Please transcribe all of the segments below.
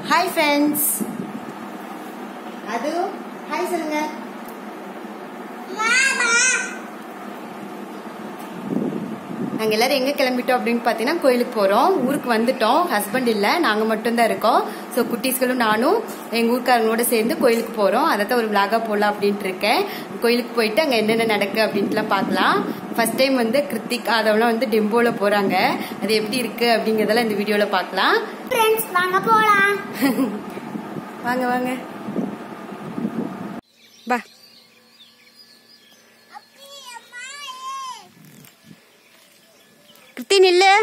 Hi friends அது hi சொல்லுங்க நாங்கள் எல்லாரும் எங்கே கிளம்பிட்டோம் அப்படின்னு பார்த்தீங்கன்னா கோயிலுக்கு போகிறோம் ஊருக்கு வந்துட்டோம் ஹஸ்பண்ட் இல்லை நாங்கள் மட்டும்தான் இருக்கோம் ஸோ குட்டீஸ்களும் நானும் எங்கள் ஊருக்காரங்களோட சேர்ந்து கோயிலுக்கு போகிறோம் அதை தான் ஒரு விளாகாக போடலாம் அப்படின்ட்டு இருக்கேன் கோயிலுக்கு போயிட்டு அங்கே என்னென்ன நடக்கு அப்படின்ட்டுலாம் பார்க்கலாம் ஃபர்ஸ்ட் டைம் வந்து கிருத்திக் அதெல்லாம் வந்து டெம்போவில் போகிறாங்க அது எப்படி இருக்கு அப்படிங்கிறதெல்லாம் இந்த வீடியோவில் பார்க்கலாம் ஃப்ரெண்ட்ஸ் வாங்க போலாம் வாங்க வாங்க பா கிருத்தி நில்லு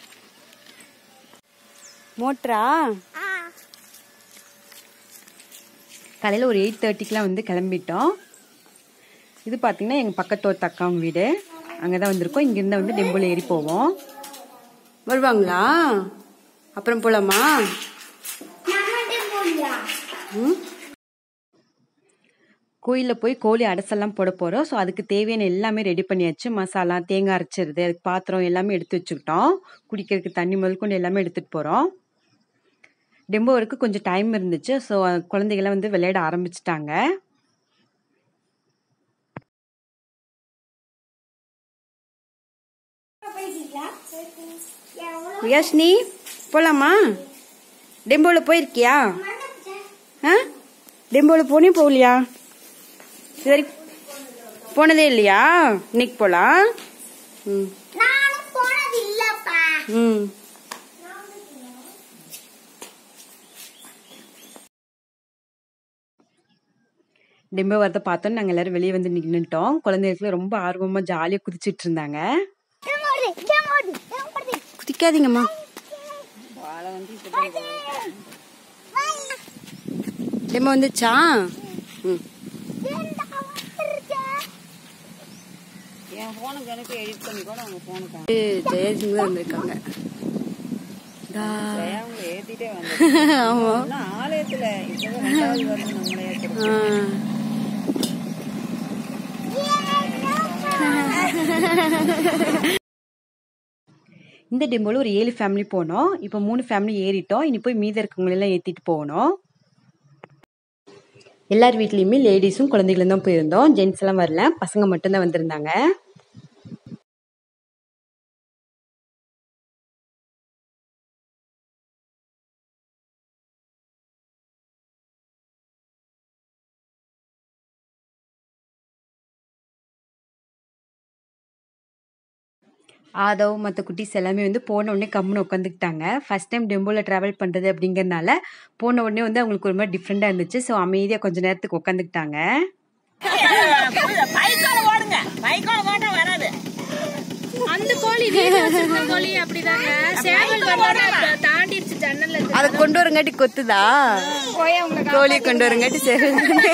மோட்டரா காலையில் ஒரு எயிட் தேர்ட்டிக்கெலாம் வந்து கிளம்பிட்டோம் இது பார்த்தீங்கன்னா எங்கள் பக்கத்து ஒரு தக்காங்க வீடு அங்கே தான் வந்திருக்கோம் இங்கேருந்து வந்து டெம்பிள் ஏறி போவோம் வருவாங்களா அப்புறம் போகலாமா ம் கோயிலில் போய் கோழி அடசெல்லாம் போட போகிறோம் ஸோ அதுக்கு தேவையான எல்லாமே ரெடி பண்ணியாச்சு மசாலா தேங்காய் அரைச்சிருது அதுக்கு பாத்திரம் எல்லாமே எடுத்து வச்சுக்கிட்டோம் குடிக்கிறதுக்கு தண்ணி முதல் கொண்டு எல்லாமே எடுத்துகிட்டு போகிறோம் டெம்போ வரைக்கும் கொஞ்சம் டைம் இருந்துச்சு ஸோ குழந்தைகள்லாம் வந்து விளையாட ஆரம்பிச்சிட்டாங்க வியாஷ்னி போகலாமா டெம்போவில் போயிருக்கியா ஆ டெம்போவில் போனே போகலையா சரி போனதே இல்லையா இன்னைக்கு போகலாம் ம் நானும் போனது இல்லப்பா ம் டெம்போ வரதை பார்த்தோம் நாங்கள் எல்லாரும் வெளியே வந்து நின்றுட்டோம் குழந்தைகளுக்கு ரொம்ப ஆர்வமாக ஜாலியாக குதிச்சிட்டு இருந்தாங்க குதிக்காதீங்கம்மா டெம்போ வந்துச்சா ம் என் போனுக்கு எனக்கு எடிட் பண்ணி கூட அவங்க போனுக்கு ஜெயசிங் தான் வந்திருக்காங்க தா. அவங்க ஏத்திட்டே வந்தேன் ஆமா இன்னும் ஆலயத்துல இப்பதான் ரெண்டாவது வருஷம் நம்மளே ஏத்துறோம். ஆ. இந்த டெம்போல ஒரு ஏழு ஃபேமிலி போனோம் இப்போ மூணு ஃபேமிலி ஏறிட்டோம் இனி போய் மீத இருக்கவங்களெல்லாம் ஏற்றிட்டு போகணும் எல்லார் வீட்லேயுமே லேடிஸும் குழந்தைகளும் தான் போயிருந்தோம் ஜென்ஸ் எல்லாம் வரல பசங்க மட்டும்தான் வந்திருந்தாங்க ஆதவ் மற்ற குட்டீஸ் எல்லாமே வந்து போன உடனே கம்முன்னு உட்காந்துக்கிட்டாங்க ஃபர்ஸ்ட் டைம் டெம்போவில் ட்ராவல் பண்ணுறது அப்படிங்கறனால போன உடனே வந்து அவங்களுக்கு ஒரு மாதிரி டிஃப்ரெண்ட்டாக இருந்துச்சு ஸோ அமைதியாக கொஞ்ச நேரத்துக்கு உட்காந்துக்கிட்டாங்க அந்த கோழி வீட்டுல வச்சிருந்த கோழி அப்படிதாங்க சேவல் வந்தோடனே அப்ப தாண்டிடுச்சு ஜன்னல்ல இருந்து. அதை கொண்டு வரங்காட்டி கொத்துதா கோழியை கொண்டு வரங்காட்டி சரி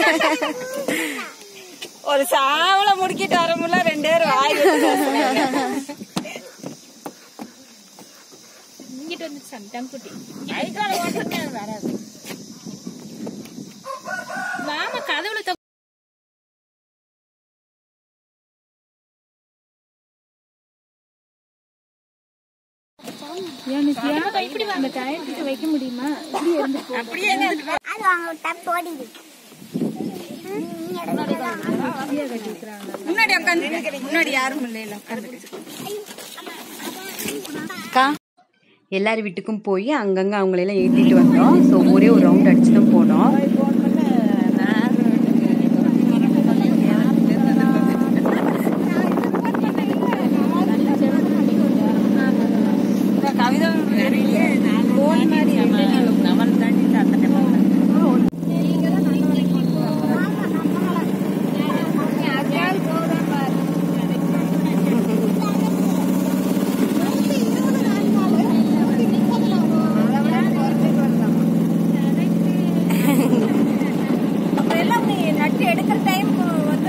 ஒரு சாவல முடிக்கிட்டு வரமுல ரெண்டு பேரும் வாய் வச்சு இங்கிட்டு வந்து சண்டம் குட்டி வராது மாமா கதவுல தொ- எனக்கு ஏன் இப்படி அந்த டயத்துக்கு வைக்க முடியுமா இப்படி இருந்து போ. அப்படியே என்ன அது வாங்க விட்டா போடிது முன்னாடி உட்காந்து முன்னாடி யாரும் இல்லையில உட்காந்து அக்கா எல்லார் வீட்டுக்கும் போய் அங்கங்கே அவங்களெல்லாம் ஏற்றிட்டு வந்தோம் ஸோ ஒரே ஒரு ரவுண்ட் அடிச்சு தான் போனோம் கவிதா போன் மாதிரி நம்மள தாண்டி அந்த டைம் நட்டு எடுக்கிற டைம் வந்து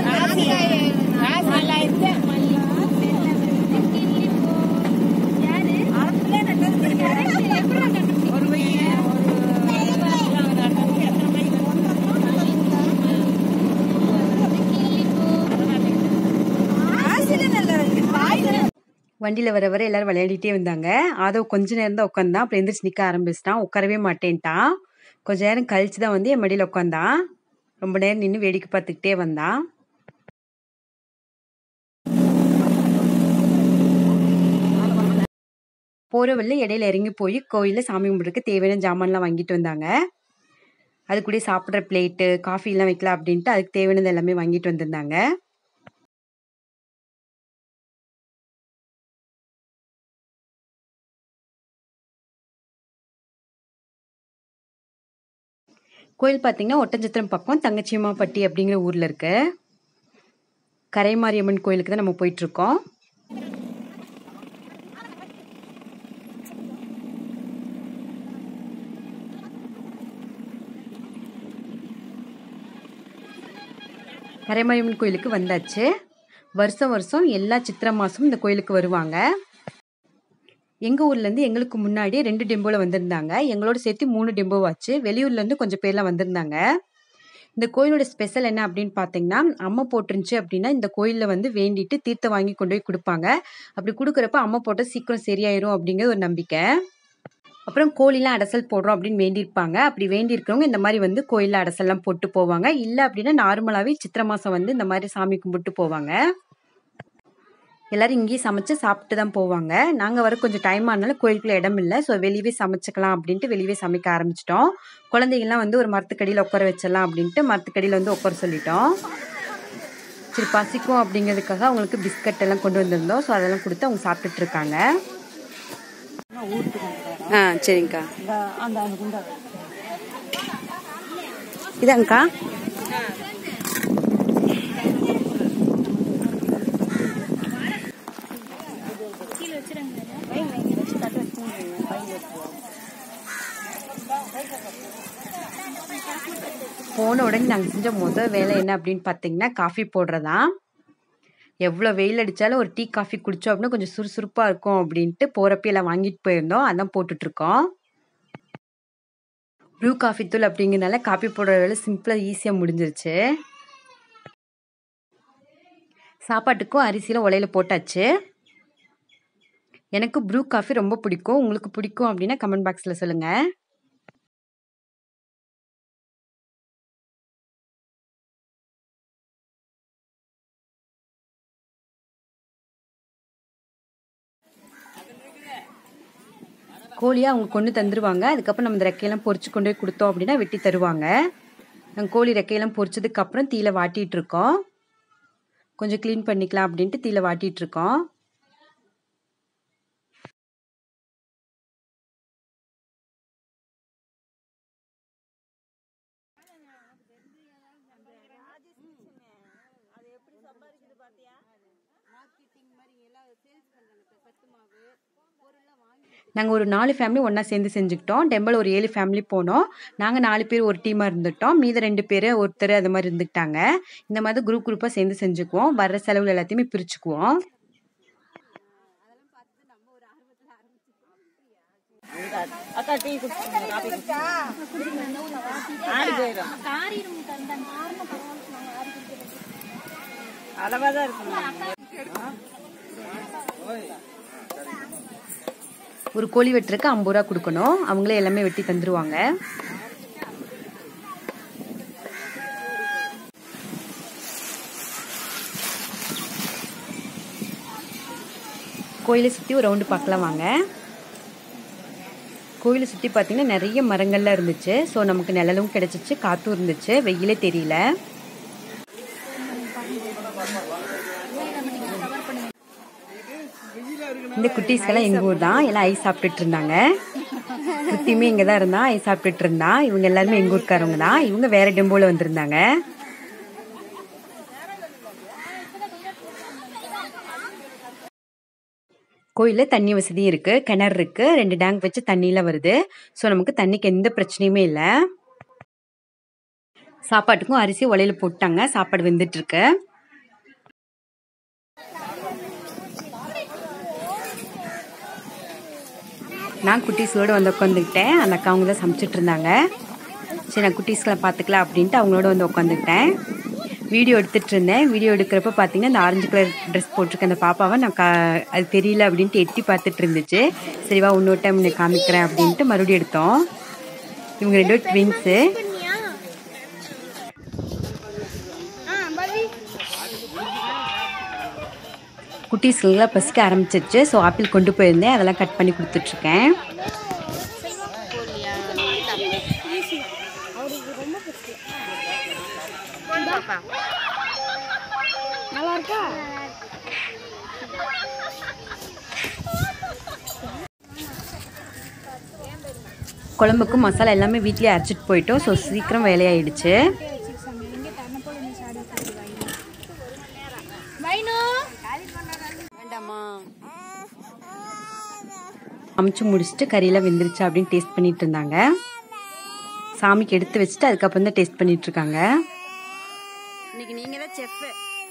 வண்டியில் வர வர எல்லாரும் விளையாடிட்டே வந்தாங்க ஆதவ் கொஞ்ச நேரம் தான் உட்காந்தான் அப்புறம் எந்திரிச்சு நிற்க ஆரம்பிச்சிட்டான் உட்காரவே மாட்டேன்ட்டான் கொஞ்ச நேரம் கழிச்சு தான் வந்து என் மடியில் உட்காந்தான் ரொம்ப நேரம் நின்று வேடிக்கை பார்த்துக்கிட்டே வந்தான் போகிற வழியில் இடையில இறங்கி போய் கோயிலில் சாமி கும்பிட்றதுக்கு தேவையான ஜாமான்லாம் வாங்கிட்டு வந்தாங்க அது கூட சாப்பிட்ற பிளேட்டு காஃபிலாம் வைக்கலாம் அப்படின்ட்டு அதுக்கு தேவையானது எல்லாமே வாங்கிட்டு வந்திருந்தாங்க கோயில் பார்த்தீங்கன்னா ஒட்டஞ்சத்திரம் பக்கம் தங்கச்சியம்மாப்பட்டி அப்படிங்கிற ஊரில் இருக்கு கரைமாரியம்மன் கோயிலுக்கு தான் நம்ம போயிட்டுருக்கோம் கரைமாரியம்மன் கோயிலுக்கு வந்தாச்சு வருஷம் வருஷம் எல்லா சித்திரை மாதமும் இந்த கோயிலுக்கு வருவாங்க எங்கள் ஊர்லேருந்து எங்களுக்கு முன்னாடி ரெண்டு டெம்போவில் வந்திருந்தாங்க எங்களோட சேர்த்து மூணு டெம்போவாச்சு வெளியூர்லேருந்து கொஞ்சம் பேர்லாம் வந்திருந்தாங்க இந்த கோயிலோட ஸ்பெஷல் என்ன அப்படின்னு பார்த்தீங்கன்னா அம்மை போட்டுருந்துச்சு அப்படின்னா இந்த கோயிலில் வந்து வேண்டிட்டு தீர்த்தம் வாங்கி கொண்டு போய் கொடுப்பாங்க அப்படி கொடுக்குறப்ப அம்மை போட்டால் சீக்கிரம் சரியாயிரும் அப்படிங்கிற ஒரு நம்பிக்கை அப்புறம் கோழிலாம் அடசல் போடுறோம் அப்படின்னு வேண்டியிருப்பாங்க அப்படி வேண்டியிருக்கிறவங்க இந்த மாதிரி வந்து கோயிலில் அடசல்லாம் போட்டு போவாங்க இல்லை அப்படின்னா நார்மலாகவே சித்திரை மாதம் வந்து இந்த மாதிரி சாமி கும்பிட்டு போவாங்க எல்லாரும் இங்கேயே சமைச்சு சாப்பிட்டு தான் போவாங்க நாங்கள் வர கொஞ்சம் டைம் ஆனால கோயிலுக்குள்ள இடம் இல்லை ஸோ வெளியவே சமைச்சுக்கலாம் அப்படின்ட்டு வெளியவே சமைக்க ஆரம்பிச்சிட்டோம் குழந்தைங்கள்லாம் வந்து ஒரு மரத்துக்கடியில் உட்கார வச்சிடலாம் அப்படின்ட்டு மரத்துக்கடியில் வந்து உட்கார சொல்லிட்டோம் சரி பசிக்கும் அப்படிங்கிறதுக்காக அவங்களுக்கு பிஸ்கட் எல்லாம் கொண்டு வந்திருந்தோம் ஸோ அதெல்லாம் கொடுத்து அவங்க சாப்பிட்டுட்டு இருக்காங்க ஆ சரிங்கக்கா அந்த அந்த குண்டா இதாங்கக்கா போன உடனே நாங்கள் செஞ்ச முதல் வேலை என்ன அப்படின்னு பார்த்தீங்கன்னா காஃபி போடுறதான் எவ்வளோ வெயில் அடித்தாலும் ஒரு டீ காஃபி குடித்தோம் அப்படின்னா கொஞ்சம் சுறுசுறுப்பாக இருக்கும் அப்படின்ட்டு போகிறப்ப எல்லாம் வாங்கிட்டு போயிருந்தோம் அதான் போட்டுட்ருக்கோம் ப்ரூ காஃபி தூள் அப்படிங்கிறனால காஃபி போடுற வேலை சிம்பிளாக ஈஸியாக முடிஞ்சிருச்சு சாப்பாட்டுக்கும் அரிசியில் உலையில போட்டாச்சு எனக்கு ப்ரூ காஃபி ரொம்ப பிடிக்கும் உங்களுக்கு பிடிக்கும் அப்படின்னா கமெண்ட் பாக்ஸில் சொல்லுங்கள் கோழியாக அவங்க கொண்டு தந்துருவாங்க அதுக்கப்புறம் நம்ம இந்த ரெக்கையெல்லாம் பொரிச்சு கொண்டு போய் கொடுத்தோம் அப்படின்னா வெட்டி தருவாங்க நாங்கள் கோழி ரெக்கையெல்லாம் பொரிச்சதுக்கு அப்புறம் தீயில வாட்டிட்டு இருக்கோம் கொஞ்சம் க்ளீன் பண்ணிக்கலாம் அப்படின்ட்டு தீயில வாட்டிட்டு இருக்கோம் நாங்கள் ஒரு நாலு ஃபேமிலி ஒன்றா சேர்ந்து செஞ்சுக்கிட்டோம் டெம்பிள் ஒரு ஏழு ஃபேமிலி போனோம் நாங்கள் நாலு பேர் ஒரு டீமாக இருந்துட்டோம் மீத ரெண்டு பேர் ஒருத்தர் அது மாதிரி இருந்துக்கிட்டாங்க இந்த மாதிரி குரூப் குரூப்பாக சேர்ந்து செஞ்சுக்குவோம் வர்ற செலவுகள் எல்லாத்தையுமே பிரிச்சுக்குவோம் அக்கா டீ குடிச்சு காபி குடிச்சு ஆடி போயிடும் அளவா தான் இருக்கும் ஒரு கோழி வெட்டுறதுக்கு ஐம்பது ரூபா கொடுக்கணும் அவங்களே எல்லாமே வெட்டி தந்துருவாங்க கோயிலை சுற்றி ஒரு ரவுண்டு பார்க்கலாம் வாங்க கோயிலை சுற்றி பார்த்தீங்கன்னா நிறைய மரங்கள்லாம் இருந்துச்சு ஸோ நமக்கு நிழலும் கிடைச்சிச்சு காற்றும் இருந்துச்சு வெயிலே தெரியல இந்த குட்டீஸ்க்கெல்லாம் எங்கள் ஊர் தான் எல்லாம் ஐஸ் சாப்பிட்டுட்டு இருந்தாங்க குட்டியுமே இங்கே தான் இருந்தா ஐஸ் சாப்பிட்டுட்டு இருந்தா இவங்க எல்லாருமே எங்கள் ஊருக்காரவங்க தான் இவங்க வேற டெம்போவில் வந்திருந்தாங்க கோயிலில் தண்ணி வசதி இருக்கு கிணறு இருக்கு ரெண்டு டேங்க் வச்சு தண்ணியெலாம் வருது ஸோ நமக்கு தண்ணிக்கு எந்த பிரச்சனையுமே இல்லை சாப்பாட்டுக்கும் அரிசி உலையில போட்டாங்க சாப்பாடு வெந்துட்டு இருக்கு நான் குட்டீஸோடு வந்து உட்காந்துக்கிட்டேன் அந்த அக்கா அவங்க தான் சமைச்சிட்டு இருந்தாங்க சரி நான் குட்டீஸ்களை பார்த்துக்கலாம் அப்படின்ட்டு அவங்களோட வந்து உட்காந்துக்கிட்டேன் வீடியோ எடுத்துகிட்டு இருந்தேன் வீடியோ எடுக்கிறப்ப பார்த்தீங்கன்னா இந்த ஆரஞ்சு கலர் ட்ரெஸ் போட்டிருக்க அந்த பாப்பாவை நான் கா அது தெரியல அப்படின்ட்டு எட்டி பார்த்துட்டு இருந்துச்சு சரிவா இன்னொரு டைம் நான் காமிக்கிறேன் அப்படின்ட்டு மறுபடியும் எடுத்தோம் இவங்க ரெண்டு பேரும் ட்வின்ஸு குட்டீஸ்களுக்குலாம் பசிக்க ஆரம்பிச்சிருச்சு ஸோ ஆப்பிள் கொண்டு போயிருந்தேன் அதெல்லாம் கட் பண்ணி கொடுத்துட்ருக்கேன் குழம்புக்கு மசாலா எல்லாமே வீட்லேயே அரைச்சிட்டு போயிட்டோம் ஸோ சீக்கிரம் வேலையாயிடுச்சு வேண்டாமா சமைச்சு முடிச்சுட்டு கறியெல்லாம் வெந்துருச்சு அப்படின்னு டேஸ்ட் பண்ணிட்டு இருந்தாங்க சாமிக்கு எடுத்து வச்சுட்டு அதுக்கப்புறம் தான் டேஸ்ட் பண்ணிட்டு இருக்காங்க இன்னைக்கு நீங்க தான் செஃப்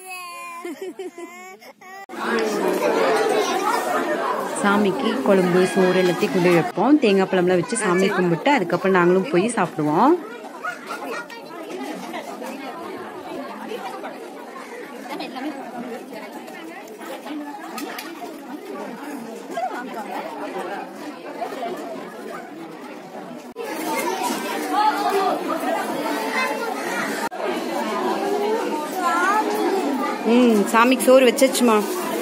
சாமிக்கு குழம்பு சோறு எல்லாத்தையும் கொண்டு போய் வைப்போம் தேங்காய் பழம்லாம் வச்சு சாமி கும்பிட்டு அதுக்கப்புறம் நாங்களும் போய் சாப்பிடுவோம் ம் சாமிக்கு சோறு வச்சாச்சுமா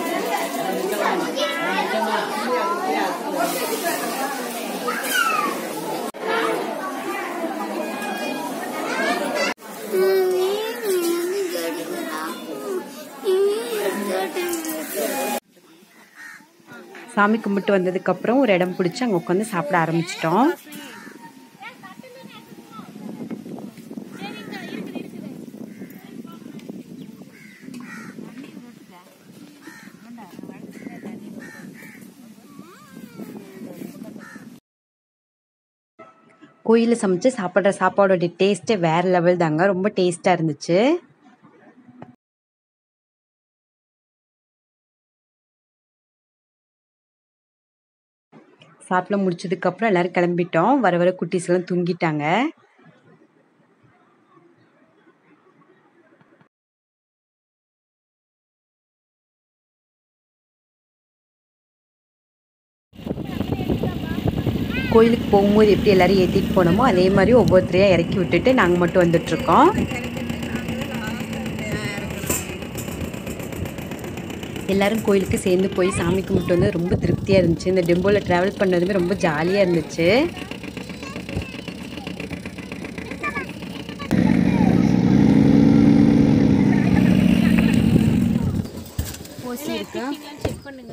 சாமி கும்பிட்டு வந்ததுக்கப்புறம் ஒரு இடம் பிடிச்சி அங்கே உட்காந்து சாப்பிட ஆரம்பிச்சிட்டோம் கோயிலில் சமைச்சு சாப்பிட்ற சாப்பாடோட டேஸ்ட்டே வேறு லெவல் தாங்க ரொம்ப டேஸ்ட்டாக இருந்துச்சு சாப்பிட முடிச்சதுக்கப்புறம் எல்லோரும் கிளம்பிட்டோம் வர வர குட்டீஸ் எல்லாம் தூங்கிட்டாங்க கோயிலுக்கு போகும்போது எப்படி எல்லாரும் ஏற்றிட்டு போனோமோ அதே மாதிரி ஒவ்வொருத்தரையாக இறக்கி விட்டுட்டு நாங்கள் மட்டும் வந்துட்ருக்கோம் எல்லாரும் கோயிலுக்கு சேர்ந்து போய் சாமி கும்பிட்டு வந்து ரொம்ப திருப்தியாக இருந்துச்சு இந்த டெம்போவில் ட்ராவல் பண்ணதுமே ரொம்ப ஜாலியாக இருந்துச்சு செக் பண்ணுங்க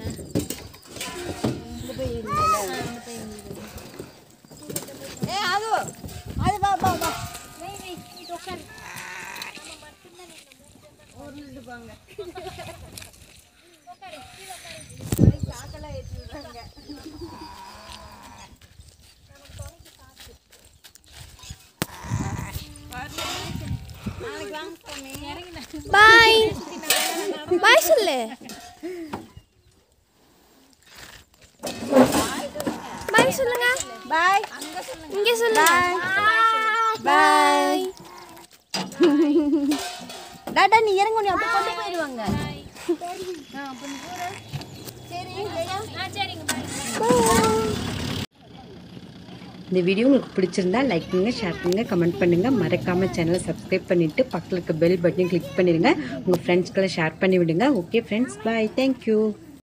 பாய் பாய் சொல்லு பாய் சொல்லுங்க பாய் இங்க சொல்லுங்க பாய் டாடா நீ இறங்க நீ அப்படியே கொண்டு போயிடுவாங்க இந்த வீடியோ உங்களுக்கு பிடிச்சிருந்தா லைக் பண்ணுங்கள் ஷேர் பண்ணுங்கள் கமெண்ட் பண்ணுங்கள் மறக்காமல் சேனலை சப்ஸ்கிரைப் பண்ணிவிட்டு பக்கத்தில் இருக்க பெல் பட்டனையும் கிளிக் பண்ணிடுங்க உங்கள் ஃப்ரெண்ட்ஸ்க்கெல்லாம் ஷேர் பண்ணி விடுங்க ஓகே ஃப்ரெண்ட்ஸ் பாய் தேங்க்யூ